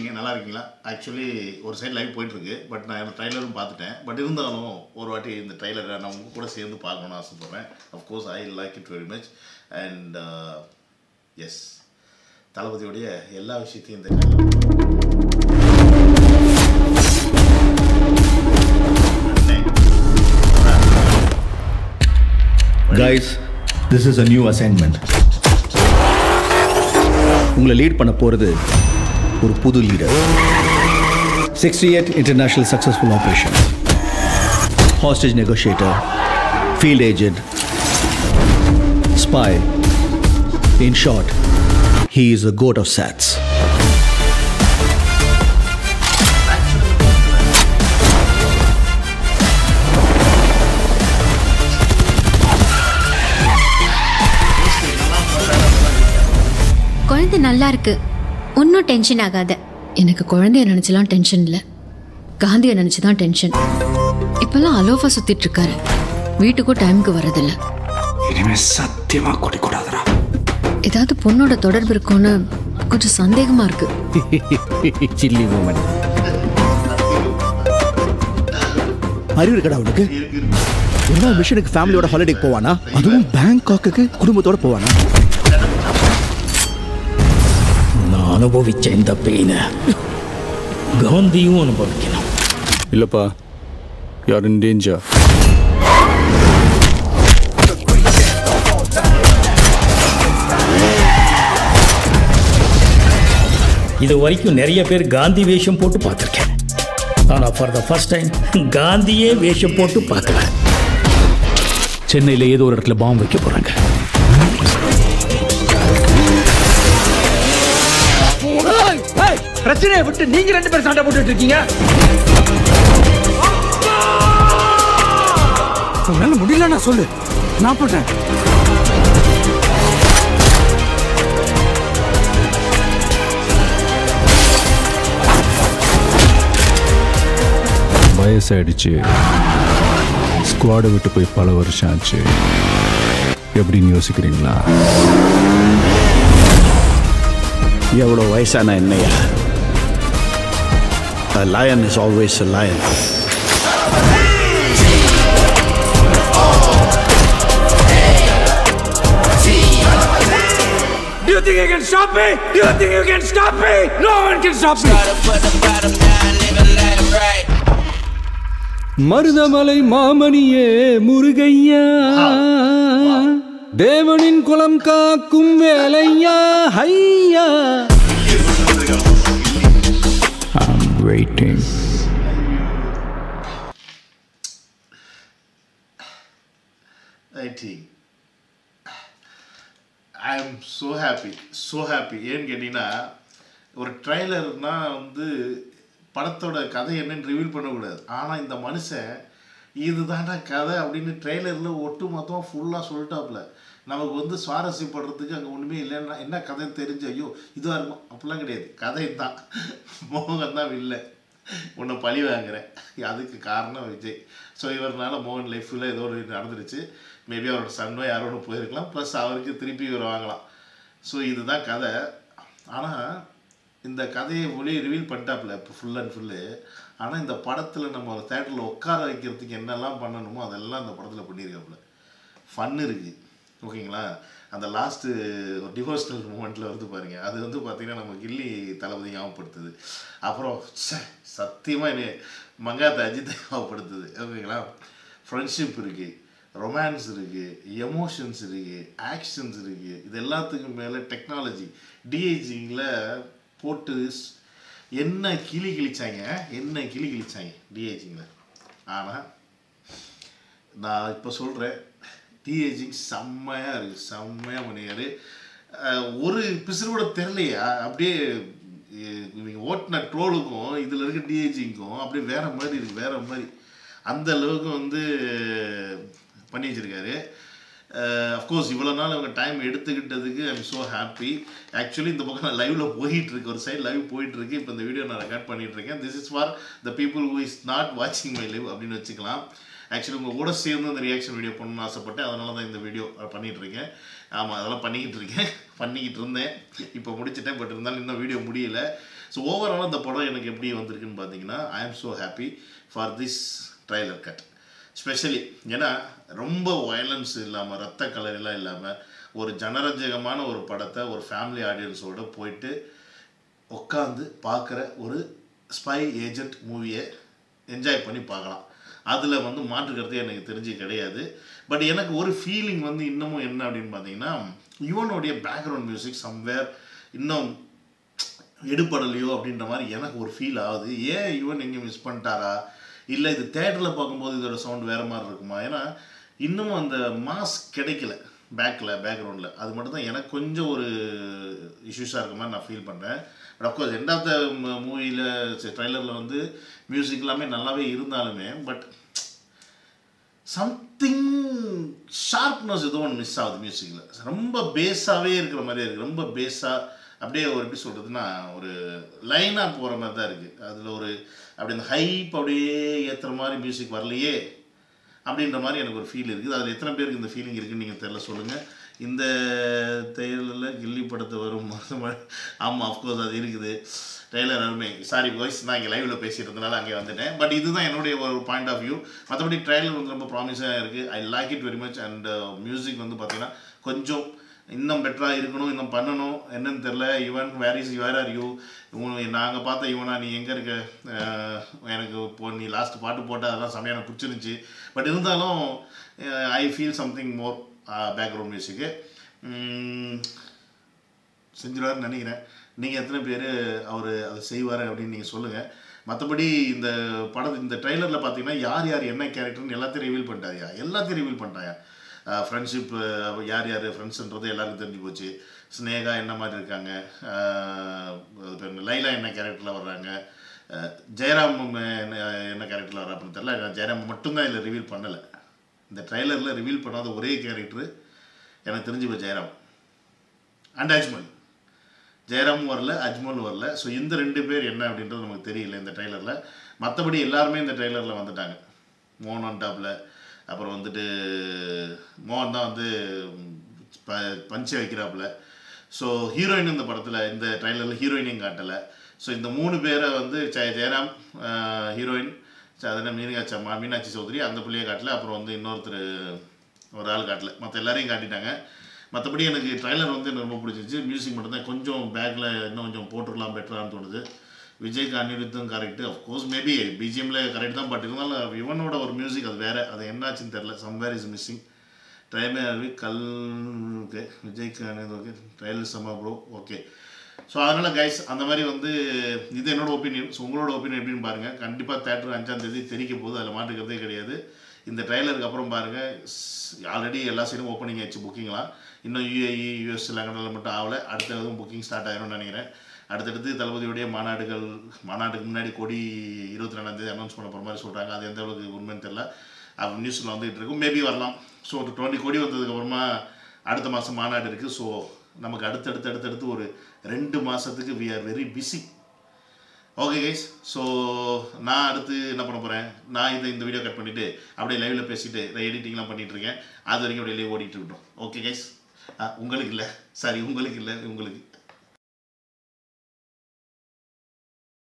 இருக்கீங்க நல்லா இருக்கீங்களா ஆக்சுவலி ஒரு சைடு லைவ் போயிட்டுருக்கு பட் நான் இந்த ட்ரைலரும் பார்த்துட்டேன் பட் இருந்தாலும் ஒரு வாட்டி இந்த ட்ரைலரை நான் உங்க கூட சேர்ந்து பார்க்கணும்னு ஆசைப்பட்றேன் of course I like it very much and yes தளபதியோடைய எல்லா விஷயத்தையும் இந்த guys this is a new assignment உங்களை லீட் பண்ண போகிறது ஒரு புது leader sixty eight international successful operation hostage negotiator field agent spy in short he is a code of சாட்ஸ் குழந்தை நல்லா இருக்கு ஒன்றும் டென்ஷன் ஆகாத எனக்கு குழந்தைய நினைச்சலாம் டென்ஷன் இல்லை காந்தியை நினைச்சு தான் டென்ஷன் இப்பெல்லாம் அலோஃபா சுத்திட்டு இருக்காரு வீட்டுக்கும் டைமுக்கு வரதில்ல இனிமே சத்தியமா குடிக்கூடாதுடா ஏதாவது பொண்ணோட தொடர்பு இருக்கும்னு கொஞ்சம் சந்தேகமா இருக்கு சில்லி மூமெண்ட் அறிவு இருக்கடா உனக்கு ஒரு நாள் மிஷனுக்கு ஃபேமிலியோட ஹாலிடேக்கு போவானா அதுவும் பேங்காக்கு குடும்பத்தோட போவானா நான் அனுபவிச்ச இந்த பெயினை காந்தியும் அனுபவிக்கணும் இல்லப்பா யார் இன் டேஞ்சர் இது வரைக்கும் நிறைய பேர் காந்தி வேஷம் போட்டு பார்த்துருக்கேன் ஆனால் ஃபார் த ஃபர்ஸ்ட் டைம் காந்தியே வேஷம் போட்டு பார்க்கல சென்னையில் ஏதோ ஒரு இடத்துல பாம்பு வைக்க போகிறாங்க பிரச்சனையை விட்டு நீங்க ரெண்டு பேரும் சண்டை போட்டுட்டு இருக்கீங்க உன்னால முடியலன்னா சொல்லு நான் போட்டேன் வயசாயிடுச்சு ஸ்குவாடை விட்டு போய் பல வருஷம் ஆச்சு எப்படின்னு யோசிக்கிறீங்களா எவ்வளோ வயசான என்னையா A lion is always a lion. Do you think you can stop me? Do you think you can stop me? No one can stop me. Marudhamalai மாமணியே முருகையா தேவனின் குலம் காக்கும் வேலையா ஹையா I'm waiting. I think I am so happy so happy ஏன்னு கேட்டிங்கன்னா ஒரு ட்ரைலர்னா வந்து படத்தோட கதை என்னன்னு ரிவீல் பண்ணக்கூடாது ஆனால் இந்த மனுஷன் இதுதான்டா கதை அப்படின்னு ட்ரெய்லரில் ஒட்டு மொத்தமாக ஃபுல்லாக சொல்லிட்டாப்புல நமக்கு வந்து சுவாரஸ்யப்படுறதுக்கு அங்கே ஒன்றுமே இல்லைன்னா என்ன கதைன்னு தெரிஞ்சு ஐயோ இதுவாக இருக்கும் அப்படிலாம் கிடையாது கதை தான் மோகன் தான் இல்லை உன்னை பழி வாங்குறேன் அதுக்கு காரணம் விஜய் ஸோ இவர்னால மோகன் லைஃப்பில் ஏதோ ஒரு நடந்துருச்சு மேபி அவரோட சன்னோ யாரோ ஒன்று போயிருக்கலாம் ப்ளஸ் அவருக்கு திருப்பி இவர் வாங்கலாம் ஸோ இதுதான் கதை ஆனால் இந்த கதையை ஒளி ரிவீல் பண்ணிட்டாப்புல இப்போ ஃபுல் அண்ட் ஃபுல்லு ஆனால் இந்த படத்தில் நம்ம ஒரு தேட்டரில் உட்கார வைக்கிறதுக்கு என்னெல்லாம் பண்ணணுமோ அதெல்லாம் இந்த படத்தில் பண்ணியிருக்காப்புல ஃபன் இருக்குது ஓகேங்களா அந்த லாஸ்ட்டு ஒரு டிவோஷனல் மூமெண்ட்டில் வந்து பாருங்க அது வந்து பார்த்திங்கன்னா நம்ம கில்லி தளபதி ஞாபகப்படுத்துது அப்புறம் ச்சே சத்தியமாக என்ன மங்காத்த அஜித்தை ஞாபகப்படுத்துது ஓகேங்களா ஃப்ரெண்ட்ஷிப் இருக்குது ரொமான்ஸ் இருக்குது எமோஷன்ஸ் இருக்குது ஆக்ஷன்ஸ் இருக்குது இது எல்லாத்துக்கும் மேலே டெக்னாலஜி டிஐஜிங்கில் போட்டு ஸ்- என்ன கிளி கிழிச்சாங்க என்ன கிளி கிழிச்சாங்க டிஐஜிங்கில் ஆனால் நான் இப்போ சொல்கிறேன் டிஏஜிங் செம்மையாக இருக்குது செம்மையாக பண்ணியாரு அஹ் ஒரு பிசுறு கூட தெரிலையா அப்படியே இ- இவங்க ஓட்டின ட்ரோலுக்கும் இதில் இருக்க டிஏஜிங்க்கும் அப்படியே வேற மாதிரி இருக்குது வேற மாதிரி அந்த அளவுக்கு வந்து பண்ணி வச்சிருக்காரு அஃப்கோர்ஸ் இவ்வளோ நாள் இவங்க டைம் எடுத்துக்கிட்டதுக்கு ஐம் ஸோ ஹாப்பி ஆக்சுவலி இந்த பக்கம் நான் லைவ்ல போயிட்டு இருக்கு ஒரு சைடு லைவ் போயிட்டு இருக்கு இப்போ இந்த வீடியோ நான் ரெக்கார்ட் பண்ணிட்டு இருக்கேன் this is for the people who is not வாட்சிங் மை லைவ் அப்படின்னு வச்சுக்கலாம் ஆக்சுவலி உங்கள் கூட சேர்ந்து இந்த ரியாக்ஷன் வீடியோ பண்ணணும்னு ஆசைப்பட்டேன் அதனால தான் இந்த வீடியோ பண்ணிகிட்டு இருக்கேன் ஆமாம் அதெல்லாம் பண்ணிக்கிட்டு இருக்கேன் பண்ணிக்கிட்டு இருந்தேன் இப்போ முடிச்சிட்டேன் பட் இருந்தாலும் இன்னும் வீடியோ முடியல ஸோ ஓவராலாக இந்த படம் எனக்கு எப்படி வந்திருக்குன்னு பார்த்தீங்கன்னா I am so happy for this trailer cut specially ஏன்னா ரொம்ப வயலன்ஸ் இல்லாமல் ரத்த கலரெல்லாம் இல்லாமல் ஒரு ஜனரஞ்சகமான ஒரு படத்தை ஒரு ஃபேமிலி ஆடியன்ஸோட போயிட்டு உட்காந்து பார்க்குற ஒரு ஸ்பை ஏஜென்ட் மூவியை என்ஜாய் பண்ணி பார்க்கலாம் அதில் வந்து மாற்றுக்கிறது எனக்கு தெரிஞ்சு கிடையாது பட் எனக்கு ஒரு ஃபீலிங் வந்து இன்னமும் என்ன அப்படின்னு பார்த்தீங்கன்னா யுவனுடைய பேக்ரவுண்ட் மியூசிக் சம்வேர் இன்னும் எடுபடலையோ அப்படின்ற மாதிரி எனக்கு ஒரு ஃபீல் ஆகுது ஏன் யுவன் எங்கே மிஸ் பண்ணிட்டாரா இல்லை இது தேட்டரில் பார்க்கும்போது இதோட சவுண்ட் வேறு மாதிரி இருக்குமா ஏன்னா இன்னமும் அந்த மாஸ் கிடைக்கல பேக்கில் பேக்ரவுண்டில் அது மட்டும் தான் எனக்கு கொஞ்சம் ஒரு இஷ்யூஸாக இருக்க மாதிரி நான் ஃபீல் பண்ணுறேன் but of course end of the மூவியில் ட்ரைலரில் வந்து மியூசிக் எல்லாமே நல்லாவே இருந்தாலுமே பட் சம்திங் ஷார்ப்னஸ் ஏதோ ஒன்று மிஸ் ஆகுது மியூசிக்கில் ரொம்ப பேஸாகவே இருக்கிற மாதிரியே இருக்குது ரொம்ப பேஸாக அப்படியே ஒரு எப்படி சொல்கிறதுனா ஒரு லைனாக போகிற மாதிரி தான் இருக்குது அதில் ஒரு அப்படி அந்த ஹைப் அப்படியே ஏற்றுற மாதிரி மியூசிக் வரலையே அப்படின்ற மாதிரி எனக்கு ஒரு ஃபீல் இருக்குது அதில் எத்தனை பேருக்கு இந்த ஃபீலிங் இருக்குன்னு நீங்கள் தெரில சொல்லுங்கள் இந்த தேர்தலில் கில்லி படத்தை வரும் ஆமாம் அஃப்கோர்ஸ் அது இருக்குது டெய்லர் அருமை சாரி வாய்ஸ் நான் இங்கே லைவில் பேசிட்டு இருந்தனால அங்கே வந்துட்டேன் பட் இதுதான் என்னுடைய ஒரு பாயிண்ட் ஆஃப் வியூ மற்றபடி ட்ரெய்லர் வந்து ரொம்ப ப்ராமிஸாக இருக்குது I like it very much and music வந்து பார்த்தீங்கன்னா கொஞ்சம் இன்னும் பெட்டராக இருக்கணும் இன்னும் பண்ணணும் என்னன்னு தெரில even where is where are you நாங்கள் பார்த்த இவனா நீ எங்கே இருக்க அஹ், எனக்கு இப்போ நீ லாஸ்ட் பாட்டு போட்டால் அதெல்லாம் செமையாக எனக்கு பிடிச்சிருந்துச்சி பட் இருந்தாலும் I feel something more background மியூசிக்கு செஞ்சிருவாருன்னு நினைக்கிறேன் நீங்கள் எத்தனை பேர் அவர் அதை செய்வார் அப்படின்னு நீங்கள் சொல்லுங்கள் மற்றபடி இந்த படம் இந்த ட்ரைலரில் பார்த்தீங்கன்னா யார் யார் என்ன கேரக்டர்னு எல்லாத்தையும் ரிவீல் பண்ணிட்டாயா எல்லாத்தையும் ரிவீல் பண்ணிட்டாயா ஃப்ரெண்ட்ஷிப் யார் யார் ஃப்ரெண்ட்ஸுன்றது எல்லாருக்கும் தெரிஞ்சு போச்சு ஸ்னேகா என்ன மாதிரி இருக்காங்க ஆஹ் அது பேர் என்ன, லைலா என்ன கேரக்டரில் வர்றாங்க ஆஹ் ஜெயராம் என்ன என்ன கேரக்டரில் வர்றா அப்படின்னு தெரியல ஜெயராம் மட்டும்தான் இதில் ரிவீல் பண்ணலை இந்த ட்ரைலரில் ரிவீல் பண்ணாத ஒரே கேரக்டர் எனக்கு தெரிஞ்சு இப்போ ஜெயராம் அண்ட் அஜ்மல் ஜெயராமும் வரல அஜ்மலும் வரல ஸோ இந்த ரெண்டு பேர் என்ன அப்படின்றது நமக்கு தெரியல இந்த ட்ரைலரில் மற்றபடி எல்லாருமே இந்த ட்ரைலரில் வந்துட்டாங்க மோகன் ஆன் டாப்பில் அப்புறம் வந்துட்டு மோகன் தான் வந்து ப பஞ்சை வைக்கிறாப்புல ஸோ ஹீரோயின் இந்த படத்தில் இந்த ட்ரைலரில் ஹீரோயினையும் காட்டலை ஸோ இந்த மூணு பேரை வந்து ஜெய ஜெயராம் ஹீரோயின் அதனால் மீனாட்சி அம்மா மீனாட்சி சௌத்ரி அந்த பிள்ளையை காட்டல அப்புறம் வந்து இன்னொருத்தர் ஒரு ஆள் காட்டல மற்ற எல்லாரையும் காட்டிட்டாங்க மற்றபடி எனக்கு ட்ரைலர் வந்து எனக்கு ரொம்ப பிடிச்சிருச்சு மியூசிக் மட்டும்தான் கொஞ்சம் பேக்கில் இன்னும் கொஞ்சம் போட்டுருக்கலாம் பெட்டரான்னு தோணுது விஜய்க்கு அனிருத்தும் கரெக்டு அஃப்கோர்ஸ் மேபி பிஜிஎம்ல கரெக்ட் தான் பட் இருந்தாலும் இவனோட ஒரு மியூசிக் அது வேறு அது என்னாச்சுன்னு தெரில சம்வேர் இஸ் மிஸ்ஸிங் ட்ரைமே அருவி கல் ஓகே விஜய்க்கு அனிருத் ஓகே ட்ரையல் செம்ம ப்ரோ ஓகே ஸோ அதனால் கைஸ் அந்த மாதிரி வந்து இது என்னோட ஒப்பீனியன் ஸோ உங்களோட ஒப்பீனியன் எப்படின்னு பாருங்கள் கண்டிப்பாக தேட்டர் அஞ்சாம் தேதி தெரிக்க போகுது அதில் மாட்டுக்கிறதே கிடையாது இந்த ட்ரைலருக்கு அப்புறம் பாருங்கள் ஆல்ரெடி எல்லா சைடும் ஓப்பனிங் ஆயிடுச்சு புக்கிங்லாம் இன்னும் யூஏஇ யூஎஸ் லண்டனில் மட்டும் ஆகலை அடுத்த எதுவும் புக்கிங் ஸ்டார்ட் ஆயிரும்னு நினைக்கிறேன் அடுத்தடுத்து தளபதியுடைய மாநாடுகள் மாநாட்டுக்கு முன்னாடி கொடி இருபத்தி ரெண்டாம் தேதி அனௌன்ஸ் பண்ண போகிற மாதிரி சொல்கிறாங்க அது எந்த அளவுக்கு உண்மைன்னு தெரில அது நியூஸில் வந்துகிட்டு இருக்கும் மேபி வரலாம் ஸோ ஒரு டுவெண்ட்டி கோடி வந்ததுக்கப்புறமா அடுத்த மாதம் மாநாடு இருக்குது ஸோ நமக்கு அடுத்தடுத்து அடுத்தடுத்து ஒரு ரெண்டு மாதத்துக்கு we are very busy okay guys so நான் அடுத்து என்ன பண்ண போகிறேன் நான் இதை இந்த வீடியோ கட் பண்ணிவிட்டு அப்படியே லைவில் பேசிட்டு இதை எடிட்டிங்லாம் பண்ணிட்டு இருக்கேன் அது வரைக்கும் அப்படியே லைவ் ஓடிட்டு இருக்கட்டும் ஓகே கைஸ் உங்களுக்கு இல்லை சாரி உங்களுக்கு இல்லை உங்களுக்கு